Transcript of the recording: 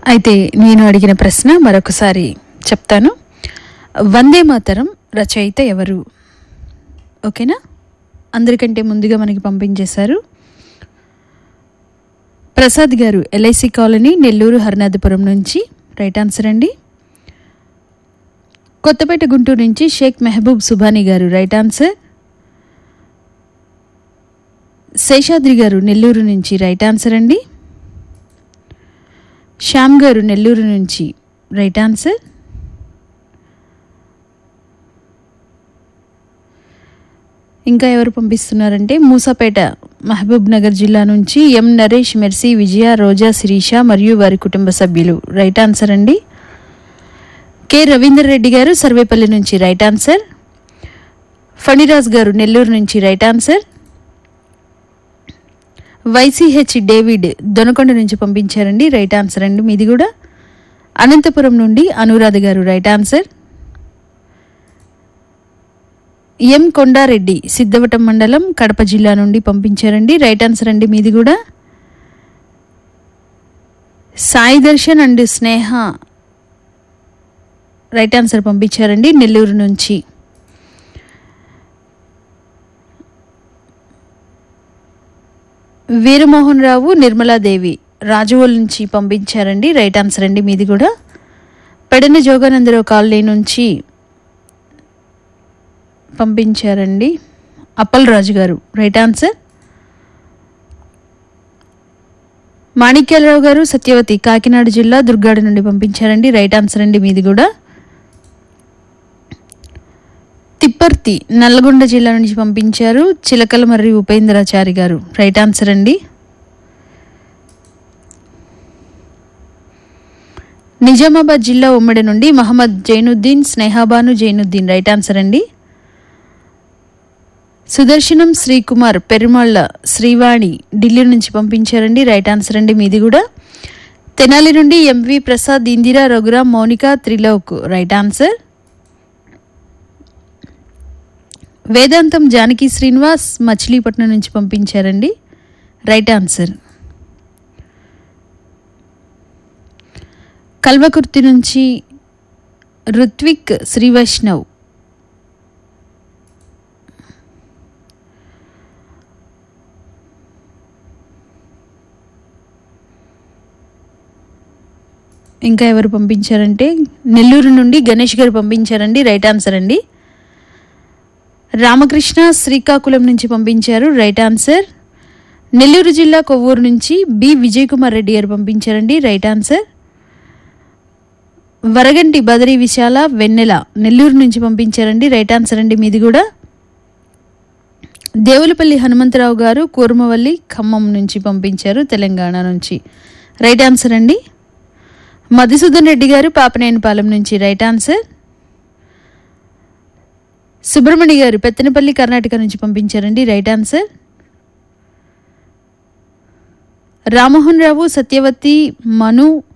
అయితే నేను అడిగిన ప్రశ్న మరొకసారి చెప్తాను వందే మాతరం రచయిత ఎవరు ఓకేనా అందరికంటే ముందుగా మనకి పంపించేశారు ప్రసాద్ గారు ఎల్ఐసి కాలనీ నెల్లూరు హరినాథపురం నుంచి రైట్ ఆన్సర్ అండి కొత్తపేట గుంటూరు నుంచి షేక్ మెహబూబ్ సుబానీ గారు రైట్ ఆన్సర్ శేషాద్రి గారు నెల్లూరు నుంచి రైట్ ఆన్సర్ అండి శ్యామ్ గారు నెల్లూరు నుంచి రైట్ ఆన్సర్ ఇంకా ఎవరు పంపిస్తున్నారంటే మూసాపేట మహబూబ్ నగర్ జిల్లా నుంచి ఎం నరేష్ మెర్సీ విజయ రోజా శిరీష మరియు వారి కుటుంబ సభ్యులు రైట్ ఆన్సర్ అండి కె రవీందర్ రెడ్డి గారు సర్వేపల్లి నుంచి రైట్ ఆన్సర్ ఫణిరాజ్ గారు నెల్లూరు నుంచి right answer Y C H David Donakonda నుంచి పంపించారండి రైట్ ఆన్సర్ అండి మీది కూడా అనంతపురం నుండి అనురాధ గారు right answer M Kondareddy Siddavatam మండలం కడప జిల్లా నుండి పంపించారండి రైట్ ఆన్సర్ అండి మీది కూడా Sai Darshan and Sneha right answer పంపించారండి నెల్లూరు నుంచి వీరమోహన్ రావు నిర్మలాదేవి రాజవోల్ నుంచి పంపించారండి రైట్ ఆన్సర్ అండి మీది కూడా పెడన జోగానందరావు కాలనీ నుంచి పంపించారండి అప్పల్ రాజు గారు రైట్ ఆన్సర్ మాణిక్యాలరావు గారు సత్యవతి కాకినాడ జిల్లా దుర్గాడ నుండి పంపించారండి రైట్ ఆన్సర్ అండి మీది కూడా తిప్పర్తి నల్లగొండ జిల్లా నుంచి పంపించారు చిలకల మర్రి ఉపేంద్రాచారి గారు రైట్ ఆన్సర్ అండి నిజామాబాద్ జిల్లా ఉమ్మడి నుండి మహమ్మద్ జైనుద్దీన్ స్నేహాబాను జైనుద్దీన్ రైట్ ఆన్సర్ అండి సుదర్శనం శ్రీకుమార్ పెరుమాళ్ళ శ్రీవాణి ఢిల్లీ నుంచి పంపించారండి రైట్ ఆన్సర్ అండి మీది కూడా తెనాలి నుండి M V Prasad Indira Raghuram Mounika Trilok right answer Vedantam Janaki Srinivas Machilipatnam నుంచి పంపించారండి రైట్ ఆన్సర్ కల్వకుర్తి నుంచి రుత్విక్ శ్రీ వైష్ణవ్ ఇంకా ఎవరు పంపించారంటే నెల్లూరు నుండి గణేష్ గారు పంపించారండి రైట్ ఆన్సర్ అండి రామకృష్ణ శ్రీకాకుళం నుంచి పంపించారు రైట్ ఆన్సర్ నెల్లూరు జిల్లా కొవ్వూరు నుంచి బి విజయ్ కుమార్ రెడ్డి గారు పంపించారండి రైట్ ఆన్సర్ వరగంటి బదరి విశాల వెన్నెల నెల్లూరు నుంచి పంపించారండి రైట్ ఆన్సర్ అండి మీది కూడా దేవులపల్లి హనుమంతరావు గారు కూర్మవల్లి ఖమ్మం నుంచి పంపించారు తెలంగాణ నుంచి రైట్ ఆన్సర్ అండి మధుసూదన్ రెడ్డి గారు పాపనేనిపాలెం నుంచి రైట్ ఆన్సర్ సుబ్రహ్మణ్య గారు పెత్తనపల్లి కర్ణాటక నుంచి పంపించారండి రైట్ ఆన్సర్ రామ్మోహన్ రావు సత్యవతి మను